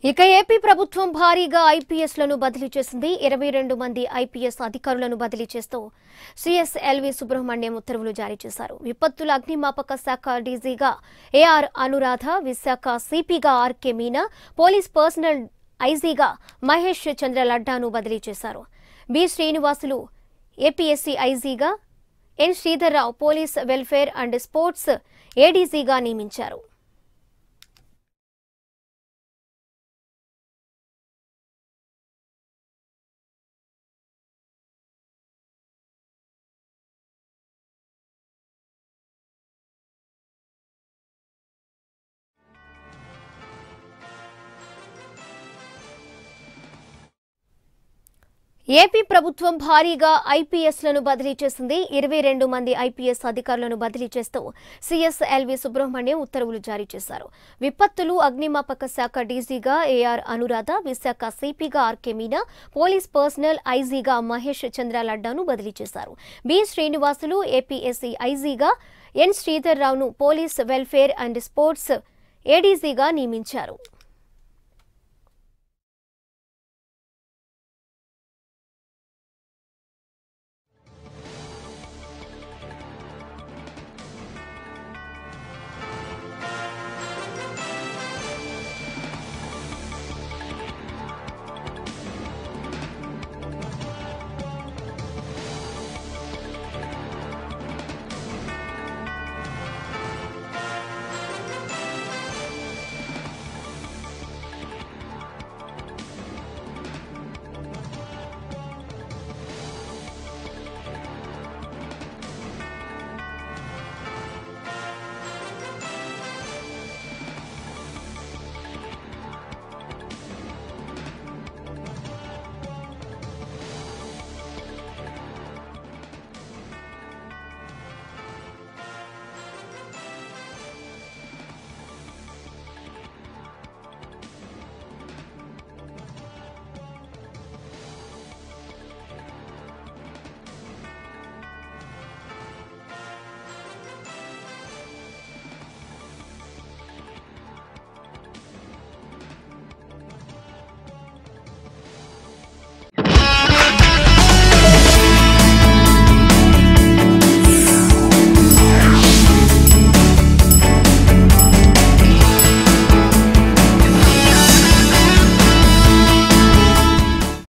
ఇక ఏపీ ప్రభుత్వం భారీగా ఐపీఎస్లను బదిలీ చేసింది ఇరవై రెండు మంది ఐపీఎస్ అధికారులను బదిలీ చేస్తూ సిఎస్ ఎల్వి సుబ్రహ్మణ్యం ఉత్తర్వులు జారీ చేశారు విపత్తుల అగ్నిమాపక శాఖ డీజీగా ఏఆర్ అనురాధ విశాఖ సిపిగా ఆర్కే మీనా పోలీస్ పర్సనల్ ఐజీగా మహేష్ చంద్ర లడ్డాను బదిలీ చేశారు బి శ్రీనివాసులు ఏపీఎస్సీ ఐజీగా N Sridhar Rao police welfare and sports ఏడీజీగా నియమించారు ఏపీ ప్రభుత్వం భారీగా ఐపీఎస్లను బదిలీ చేసింది ఇరవై రెండు మంది ఐపీఎస్ అధికారులను బదిలీ చేస్తూ సీఎస్ ఎల్వి సుబ్రహ్మణ్యం ఉత్తర్వులు జారీ చేశారు విపత్తులు అగ్నిమాపక శాఖ డీజీగా ఏఆర్ అనురాధ విశాఖ సిపిగా ఆర్కే మీనా పోలీస్ పర్సనల్ ఐజీగా మహేష్ చంద్ర లడ్డాను బదిలీ చేశారు బి శ్రీనివాసులు ఏపీఎస్సీ ఐజీగా ఎన్ శ్రీధర్ రావును పోలీస్ వెల్ఫేర్ అండ్ స్పోర్ట్స్ ఏడీజీగా నియమించారు